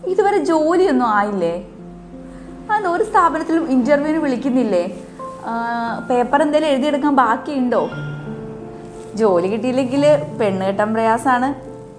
ഇതുവരെ ജോലിയൊന്നും ആയില്ലേ അത് ഒരു സ്ഥാപനത്തിലും ഇൻ്റർവ്യൂവിന് വിളിക്കുന്നില്ലേ പേപ്പർ എന്തെങ്കിലും എഴുതിയെടുക്കാൻ ബാക്കിയുണ്ടോ ജോലി കിട്ടിയില്ലെങ്കിൽ പെണ്ണ് കെട്ടാൻ പ്രയാസമാണ്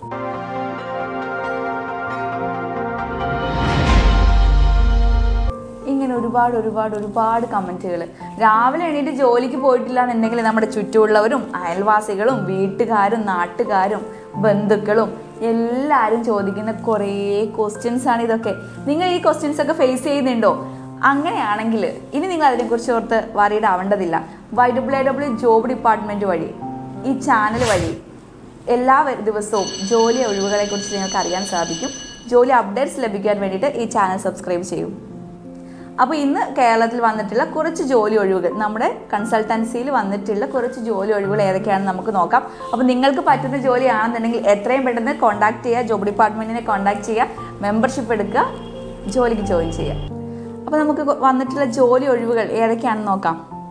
ഇങ്ങനെ ഒരുപാട് ഒരുപാട് ഒരുപാട് കമൻറ്റുകൾ രാവിലെ എണീറ്റ് ജോലിക്ക് പോയിട്ടില്ല എന്നുണ്ടെങ്കിൽ നമ്മുടെ ചുറ്റുമുള്ളവരും അയൽവാസികളും വീട്ടുകാരും നാട്ടുകാരും ബന്ധുക്കളും എല്ലാവരും ചോദിക്കുന്ന കുറേ ക്വസ്റ്റ്യൻസ് ആണ് ഇതൊക്കെ നിങ്ങൾ ഈ ക്വസ്റ്റ്യൻസ് ഒക്കെ ഫേസ് ചെയ്യുന്നുണ്ടോ അങ്ങനെയാണെങ്കിൽ ഇനി നിങ്ങൾ അതിനെക്കുറിച്ച് ഓർത്ത് വറീഡ് ആവേണ്ടതില്ല Y W W job department വഴി ഈ ചാനൽ വഴി എല്ലാ വ- ദിവസവും ജോലി ഒഴിവുകളെക്കുറിച്ച് നിങ്ങൾക്ക് അറിയാൻ സാധിക്കും ജോലി അപ്ഡേറ്റ്സ് ലഭിക്കാൻ വേണ്ടിയിട്ട് ഈ ചാനൽ സബ്സ്ക്രൈബ് ചെയ്യൂ അപ്പോൾ ഇന്ന് കേരളത്തിൽ വന്നിട്ടുള്ള കുറച്ച് ജോലി ഒഴിവുകൾ നമ്മുടെ കൺസൾട്ടൻസിയിൽ വന്നിട്ടുള്ള കുറച്ച് ജോലി ഒഴിവുകൾ ഏതൊക്കെയാണെന്ന് നമുക്ക് നോക്കാം അപ്പോൾ നിങ്ങൾക്ക് പറ്റുന്ന ജോലിയാണെന്നുണ്ടെങ്കിൽ എത്രയും പെട്ടെന്ന് കോൺടാക്ട് ചെയ്യുക ജോബ് ഡിപ്പാർട്ട്മെൻറ്റിനെ കോൺടാക്ട് ചെയ്യുക മെമ്പർഷിപ്പ് എടുക്കുക ജോലിക്ക് ജോയിൻ ചെയ്യുക അപ്പോൾ നമുക്ക് വന്നിട്ടുള്ള ജോലി ഒഴിവുകൾ ഏതൊക്കെയാണെന്ന് നോക്കാം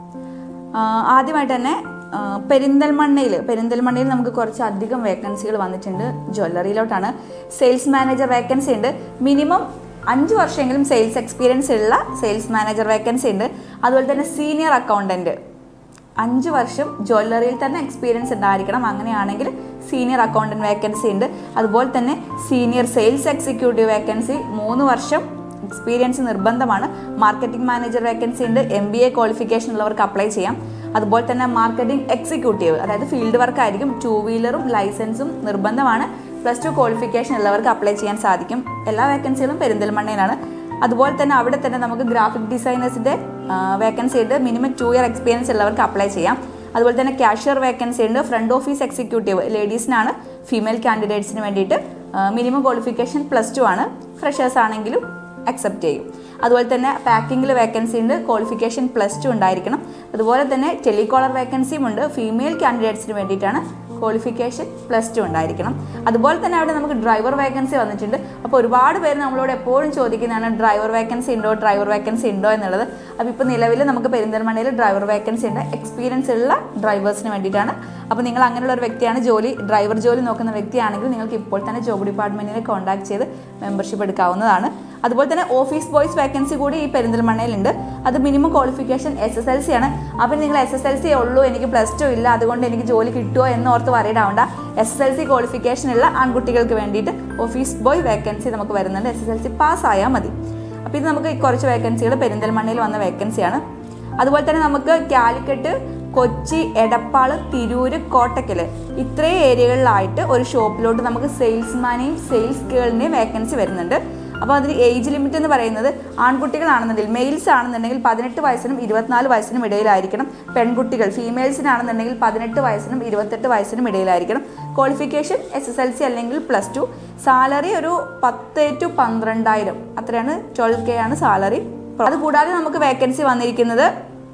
ആ, ആദ്യമായിട്ട് തന്നെ ആ, പെരിന്തൽമണ്ണയിൽ പെരിന്തൽമണ്ണയിൽ നമുക്ക് കുറച്ച് അധികം വേക്കൻസികൾ വന്നിട്ടുണ്ട് ജ്വല്ലറിയിലോട്ടാണ് സെയിൽസ് മാനേജർ വേക്കൻസി ഉണ്ട് മിനിമം അഞ്ച് വർഷമെങ്കിലും സെയിൽസ് എക്സ്പീരിയൻസ് ഉള്ള സെയിൽസ് മാനേജർ വേക്കൻസി ഉണ്ട് അതുപോലെ തന്നെ സീനിയർ അക്കൗണ്ടൻറ്റ് അഞ്ച് വർഷം ജ്വല്ലറിയിൽ തന്നെ എക്സ്പീരിയൻസ് ഉണ്ടായിരിക്കണം അങ്ങനെയാണെങ്കിൽ സീനിയർ അക്കൗണ്ടൻറ്റ് വേക്കൻസി ഉണ്ട് അതുപോലെ തന്നെ സീനിയർ സെയിൽസ് എക്സിക്യൂട്ടീവ് വേക്കൻസി മൂന്ന് വർഷം എക്സ്പീരിയൻസ് നിർബന്ധമാണ് മാർക്കറ്റിംഗ് മാനേജർ വേക്കൻസി ഉണ്ട് എം ബി എ ക്വാളിഫിക്കേഷൻ ഉള്ളവർക്ക് അപ്ലൈ ചെയ്യാം അതുപോലെ തന്നെ മാർക്കറ്റിംഗ് എക്സിക്യൂട്ടീവ് അതായത് ഫീൽഡ് വർക്ക് ആയിരിക്കും ടൂ വീലറും ലൈസൻസും നിർബന്ധമാണ് പ്ലസ് ടു ക്വാളിഫിക്കേഷൻ ഉള്ളവർക്ക് അപ്ലൈ ചെയ്യാൻ സാധിക്കും എല്ലാ വേക്കൻസികളും പെരിന്തൽമണ്ണയിലാണ് അതുപോലെ തന്നെ അവിടെ തന്നെ നമുക്ക് ഗ്രാഫിക് ഡിസൈനേഴ്സിൻ്റെ വേക്കൻസി ഉണ്ട് മിനിമം ടു ഇയർ എക്സ്പീരിയൻസ് ഉള്ളവർക്ക് അപ്ലൈ ചെയ്യാം അതുപോലെ തന്നെ ക്യാഷ്യർ വേക്കൻസി ഉണ്ട് ഫ്രണ്ട് ഓഫീസ് എക്സിക്യൂട്ടീവ് ലേഡീസിനാണ് ഫീമെയിൽ കാൻഡിഡേറ്റ്സിന് വേണ്ടിയിട്ട് മിനിമം ക്വാളിഫിക്കേഷൻ പ്ലസ് ടു ആണ് ഫ്രഷേഴ്സ് ആണെങ്കിലും അക്സെപ്റ്റ് ചെയ്യും അതുപോലെ തന്നെ പാക്കിങ്ങിൽ വേക്കൻസി ഉണ്ട് ക്വാളിഫിക്കേഷൻ പ്ലസ് ടു ഉണ്ടായിരിക്കണം അതുപോലെ തന്നെ ടെലികോളർ വേക്കൻസിയും ഉണ്ട് ഫീമെയിൽ കാൻഡിഡേറ്റ്സിന് വേണ്ടിയിട്ടാണ് ക്വാളിഫിക്കേഷൻ പ്ലസ് ടു ഉണ്ടായിരിക്കണം അതുപോലെ തന്നെ അവിടെ നമുക്ക് ഡ്രൈവർ വേക്കൻസി വന്നിട്ടുണ്ട് അപ്പോൾ ഒരുപാട് പേര് നമ്മളോട് എപ്പോഴും ചോദിക്കുന്നതാണ് ഡ്രൈവർ വേക്കൻസി ഉണ്ടോ ഡ്രൈവർ വേക്കൻസി ഉണ്ടോ എന്നുള്ളത് അപ്പോൾ ഇപ്പോൾ നിലവിൽ നമുക്ക് പെരിന്തൽമണ്ണയിൽ ഡ്രൈവർ വേക്കൻസി ഉണ്ട് എക്സ്പീരിയൻസ് ഉള്ള ഡ്രൈവേഴ്സിന് വേണ്ടിയിട്ടാണ് അപ്പോൾ നിങ്ങൾ അങ്ങനെയുള്ള ഒരു വ്യക്തിയാണ് ജോലി ഡ്രൈവർ ജോലി നോക്കുന്ന വ്യക്തിയാണെങ്കിൽ നിങ്ങൾക്ക് ഇപ്പോൾ തന്നെ ജോബ് ഡിപ്പാർട്ട്മെൻറ്റിനെ കോൺടാക്ട് ചെയ്ത് മെമ്പർഷിപ്പ് എടുക്കാവുന്നതാണ് അതുപോലെ തന്നെ ഓഫീസ് ബോയ്സ് വേക്കൻസി കൂടി ഈ പെരിന്തൽമണ്ണയിലുണ്ട് അത് minimum qualification S S L C ആണ് അപ്പം നിങ്ങൾ എസ് എസ് എൽ സി ഉള്ളൂ എനിക്ക് പ്ലസ് ടു ഇല്ല അതുകൊണ്ട് എനിക്ക് ജോലി കിട്ടുമോ എന്ന് ഓർത്ത് വരയിടാവണ്ട S S L C qualification ഉള്ള ആൺകുട്ടികൾക്ക് വേണ്ടിയിട്ട് ഓഫീസ് ബോയ് വേക്കൻസി നമുക്ക് വരുന്നുണ്ട് എസ് എസ് എൽ സി പാസ്സായാൽ മതി അപ്പോൾ ഇത് നമുക്ക് കുറച്ച് വേക്കൻസികൾ പെരിന്തൽമണ്ണയിൽ വന്ന വേക്കൻസിയാണ് അതുപോലെ തന്നെ നമുക്ക് കാലിക്കറ്റ് കൊച്ചി എടപ്പാള് തിരൂര് കോട്ടക്കൽ ഇത്രയും ഏരിയകളിലായിട്ട് ഒരു ഷോപ്പിലോട്ട് നമുക്ക് സെയിൽസ്മാനെയും സെയിൽസ് ഗേളിനെയും വേക്കൻസി വരുന്നുണ്ട് അപ്പോൾ അതിന് ഏജ് ലിമിറ്റ് എന്ന് പറയുന്നത് ആൺകുട്ടികളാണെന്നുണ്ടെങ്കിൽ മെയിൽസ് ആണെന്നുണ്ടെങ്കിൽ പതിനെട്ട് വയസ്സിനും ഇരുപത്തിനാല് വയസ്സിനും ഇടയിലായിരിക്കണം പെൺകുട്ടികൾ ഫീമെയിൽസിനാണെന്നുണ്ടെങ്കിൽ പതിനെട്ട് വയസ്സിനും ഇരുപത്തെട്ട് വയസ്സിനും ഇടയിലായിരിക്കണം qualification S S L C അല്ലെങ്കിൽ പ്ലസ് ടു സാലറി ഒരു പത്ത് ടു പന്ത്രണ്ടായിരം അത്രയാണ് ട്വൽവ് കെ ആണ് സാലറി അതുകൂടാതെ നമുക്ക് വേക്കൻസി വന്നിരിക്കുന്നത്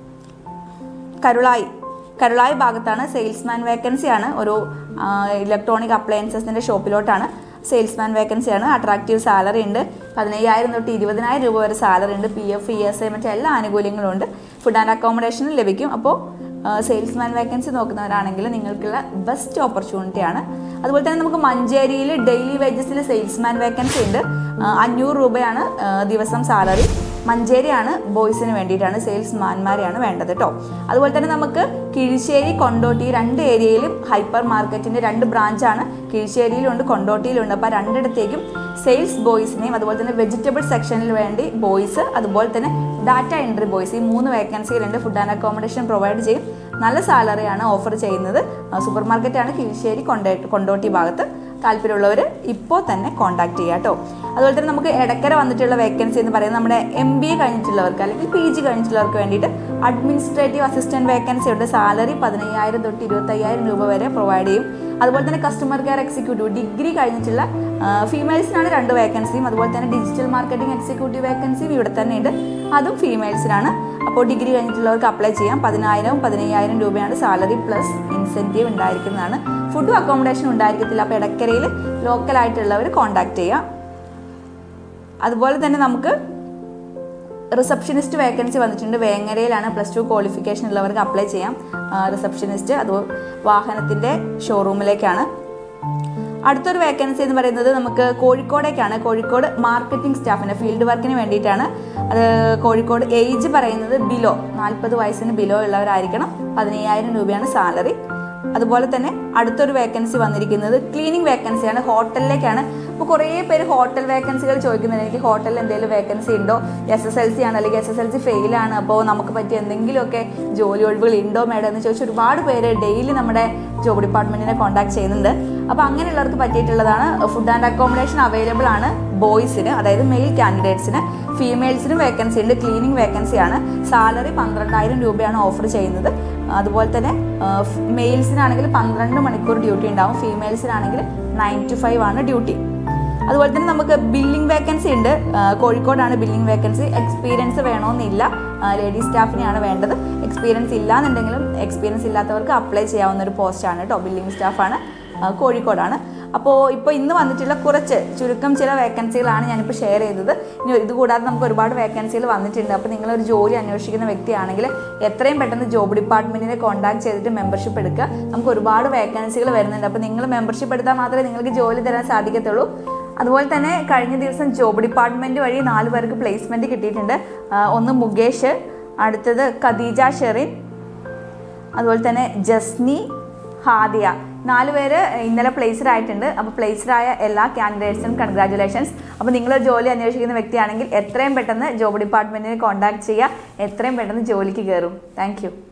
കരുളായി കരുളായി ഭാഗത്താണ് സെയിൽസ്മാൻ വേക്കൻസിയാണ് ഒരു ഇലക്ട്രോണിക് അപ്ലയൻസസിൻ്റെ ഷോപ്പിലോട്ടാണ് സെയിൽസ്മാൻ വേക്കൻസിയാണ് അട്രാക്റ്റീവ് സാലറി ഉണ്ട് പതിനയ്യായിരം തൊട്ട് ഇരുപതിനായിരം രൂപ വരെ സാലറി ഉണ്ട് P F E S I മറ്റു എല്ലാ ആനുകൂല്യങ്ങളും ഉണ്ട് ഫുഡ് ആൻഡ് അക്കോമഡേഷനും ലഭിക്കും അപ്പോൾ സെയിൽസ്മാൻ വേക്കൻസി നോക്കുന്നവരാണെങ്കിൽ നിങ്ങൾക്കുള്ള ബെസ്റ്റ് ഓപ്പർച്യൂണിറ്റിയാണ് അതുപോലെ തന്നെ നമുക്ക് മഞ്ചേരിയിൽ ഡെയിലി വേജസിൽ സെയിൽസ്മാൻ വേക്കൻസി ഉണ്ട് ആ, അഞ്ഞൂറ് രൂപയാണ് ആ, ദിവസം സാലറി മഞ്ചേരിയാണ് ബോയ്സിന് വേണ്ടിയിട്ടാണ് സെയിൽസ്മാൻമാരെയാണ് വേണ്ടത് കേട്ടോ അതുപോലെ തന്നെ നമുക്ക് കിഴിശ്ശേരി കൊണ്ടോട്ടി രണ്ട് ഏരിയയിലും ഹൈപ്പർ മാർക്കറ്റിൻ്റെ രണ്ട് ബ്രാഞ്ചാണ് കിഴിശ്ശേരിയിലുണ്ട് കൊണ്ടോട്ടിയിലുണ്ട് അപ്പോൾ ആ രണ്ടിടത്തേക്കും സെയിൽസ് ബോയ്സിനെയും അതുപോലെ തന്നെ വെജിറ്റബിൾ സെക്ഷനിൽ വേണ്ടി ബോയ്സ് അതുപോലെ തന്നെ ഡാറ്റ എൻട്രി ബോയ്സ് ഈ മൂന്ന് വേക്കൻസിയിലുണ്ട് ഫുഡ് ആൻഡ് അക്കോമഡേഷൻ പ്രൊവൈഡ് ചെയ്യും നല്ല സാലറിയാണ് ഓഫർ ചെയ്യുന്നത് സൂപ്പർ മാർക്കറ്റാണ് കിഴിശ്ശേരി കൊണ്ടോ കൊണ്ടോട്ടി ഭാഗത്ത് താല്പര്യമുള്ളവർ ഇപ്പോൾ തന്നെ കോൺടാക്ട് ചെയ്യുക കേട്ടോ അതുപോലെ തന്നെ നമുക്ക് ഇടയ്ക്കര വന്നിട്ടുള്ള വേക്കൻസി എന്ന് പറയുന്നത് നമ്മുടെ എം ബി എ കഴിഞ്ഞിട്ടുള്ളവർക്ക് അല്ലെങ്കിൽ പി ജി കഴിഞ്ഞിട്ടുള്ളവർക്ക് വേണ്ടിയിട്ട് അഡ്മിനിസ്ട്രേറ്റീവ് അസിസ്റ്റൻറ്റ് വേക്കൻസി ഉണ്ട് സാലറി പതിനയ്യായിരം തൊട്ട് ഇരുപത്തയ്യായിരം രൂപ വരെ പ്രൊവൈഡ് ചെയ്യും അതുപോലെ തന്നെ കസ്റ്റമർ കെയർ എക്സിക്യൂട്ടീവ് ഡിഗ്രി കഴിഞ്ഞിട്ടുള്ള ഫീമെയിൽസിനാണ് രണ്ട് വേക്കൻസിയും അതുപോലെ തന്നെ ഡിജിറ്റൽ മാർക്കറ്റിംഗ് എക്സിക്യൂട്ടീവ് വേക്കൻസിയും ഇവിടെ തന്നെ ഉണ്ട് അതും ഫീമെയിൽസിനാണ് അപ്പോൾ ഡിഗ്രി കഴിഞ്ഞിട്ടുള്ളവർക്ക് അപ്ലൈ ചെയ്യാം പതിനായിരവും പതിനയ്യായിരം രൂപയാണ് സാലറി പ്ലസ് ഇൻസെൻറ്റീവ് ഉണ്ടായിരിക്കുന്നതാണ് ഫുഡും അക്കോമഡേഷൻ ഉണ്ടായിരിക്കത്തില്ല അപ്പോൾ ഇടയ്ക്കരയിൽ ലോക്കലായിട്ടുള്ളവർ കോൺടാക്ട് ചെയ്യാം അതുപോലെ തന്നെ നമുക്ക് റിസപ്ഷനിസ്റ്റ് വേക്കൻസി വന്നിട്ടുണ്ട് വേങ്ങരയിലാണ് പ്ലസ് ടു ക്വാളിഫിക്കേഷൻ ഉള്ളവർക്ക് അപ്ലൈ ചെയ്യാം റിസപ്ഷനിസ്റ്റ് അത് വാഹനത്തിൻ്റെ ഷോറൂമിലേക്കാണ് അടുത്തൊരു വേക്കൻസി എന്ന് പറയുന്നത് നമുക്ക് കോഴിക്കോടേക്കാണ് കോഴിക്കോട് മാർക്കറ്റിംഗ് സ്റ്റാഫിന് ഫീൽഡ് വർക്കിന് വേണ്ടിയിട്ടാണ് അത് കോഴിക്കോട് ഏജ് പറയുന്നത് ബിലോ നാൽപ്പത് വയസ്സിന് ബിലോ ഉള്ളവരായിരിക്കണം പതിനയ്യായിരം രൂപയാണ് സാലറി അതുപോലെ തന്നെ അടുത്തൊരു വേക്കൻസി വന്നിരിക്കുന്നത് ക്ലീനിങ് വേക്കൻസിയാണ് ഹോട്ടലിലേക്കാണ് അപ്പോൾ കുറേ പേര് ഹോട്ടൽ വേക്കൻസികൾ ചോദിക്കുന്നുണ്ട് എനിക്ക് ഹോട്ടലിൽ എന്തെങ്കിലും വേക്കൻസി ഉണ്ടോ എസ് എസ് എൽ സി ആണ് അല്ലെങ്കിൽ എസ് എസ് എൽ സി ഫെയിലാണ് അപ്പോൾ നമുക്ക് പറ്റിയ എന്തെങ്കിലുമൊക്കെ ജോലി ഒഴിവുകൾ ഉണ്ടോ മേഡം എന്ന് ചോദിച്ച് ഒരുപാട് പേര് ഡെയിലി നമ്മുടെ ജോബ് ഡിപ്പാർട്ട്മെന്റിനെ കോൺടാക്ട് ചെയ്യുന്നുണ്ട് അപ്പോൾ അങ്ങനെയുള്ളവർക്ക് പറ്റിയിട്ടുള്ളതാണ് ഫുഡ് ആൻഡ് അക്കോമഡേഷൻ അവൈലബിൾ ആണ് ബോയ്സിന് അതായത് മെയിൽ കാൻഡിഡേറ്റ്സിന് ഫീമെയിൽസിനും വേക്കൻസി ഉണ്ട് ക്ലീനിങ് വേക്കൻസിയാണ് സാലറി പന്ത്രണ്ടായിരം രൂപയാണ് ഓഫർ ചെയ്യുന്നത് അതുപോലെ തന്നെ മെയിൽസിനാണെങ്കിൽ പന്ത്രണ്ട് മണിക്കൂർ ഡ്യൂട്ടി ഉണ്ടാവും ഫീമെയിൽസിനാണെങ്കിൽ നയൻ ടു ഫൈവ് ആണ് ഡ്യൂട്ടി അതുപോലെ തന്നെ നമുക്ക് ബില്ലിംഗ് വേക്കൻസി ഉണ്ട് ആ, കോഴിക്കോടാണ് ബില്ലിംഗ് വേക്കൻസി എക്സ്പീരിയൻസ് വേണമെന്നില്ല ലേഡീസ് സ്റ്റാഫിനെയാണ് വേണ്ടത് എക്സ്പീരിയൻസ് ഇല്ലാന്നുണ്ടെങ്കിലും എക്സ്പീരിയൻസ് ഇല്ലാത്തവർക്ക് അപ്ലൈ ചെയ്യാവുന്ന ഒരു പോസ്റ്റാണ് കേട്ടോ ബില്ലിംഗ് സ്റ്റാഫാണ് ആ, കോഴിക്കോടാണ് അപ്പോൾ ഇപ്പോൾ ഇന്ന് വന്നിട്ടുള്ള കുറച്ച് ചുരുക്കം ചില വേക്കൻസികളാണ് ഞാനിപ്പോൾ ഷെയർ ചെയ്തത് ഇനി ഇത് കൂടാതെ നമുക്ക് ഒരുപാട് വേക്കൻസികൾ വന്നിട്ടുണ്ട് അപ്പോൾ നിങ്ങളൊരു ജോലി അന്വേഷിക്കുന്ന വ്യക്തിയാണെങ്കിൽ എത്രയും പെട്ടെന്ന് ജോബ് ഡിപ്പാർട്ട്മെൻറ്റിനെ കോൺടാക്ട് ചെയ്തിട്ട് മെമ്പർഷിപ്പ് എടുക്കുക നമുക്ക് ഒരുപാട് വേക്കൻസികൾ വരുന്നുണ്ട് അപ്പോൾ നിങ്ങൾ മെമ്പർഷിപ്പ് എടുത്താൽ മാത്രമേ നിങ്ങൾക്ക് ജോലി തരാൻ സാധിക്കത്തുള്ളൂ അതുപോലെ തന്നെ കഴിഞ്ഞ ദിവസം ജോബ് ഡിപ്പാർട്ട്മെന്റ് വഴി നാല് പേർക്ക് പ്ലേസ്മെന്റ് കിട്ടിയിട്ടുണ്ട് ആ, ഒന്ന് മുകേഷ് അടുത്തത് ഖദീജ ഷെറിൻ അതുപോലെ തന്നെ ജസ്നി ഹാദിയ നാല് പേര് ഇന്നലെ പ്ലേസ്ഡ് ആയിട്ടുണ്ട് അപ്പോൾ പ്ലേസ്ഡ് ആയ എല്ലാ കാൻഡിഡേറ്റ്സിനും കൺഗ്രാറ്റുലേഷൻസ് അപ്പോൾ നിങ്ങൾ ജോലി അന്വേഷിക്കുന്ന വ്യക്തിയാണെങ്കിൽ എത്രയും പെട്ടെന്ന് ജോബ് ഡിപ്പാർട്ട്മെന്റിനെ കോൺടാക്ട് ചെയ്യുക എത്രയും പെട്ടെന്ന് ജോലിക്ക് കയറും താങ്ക്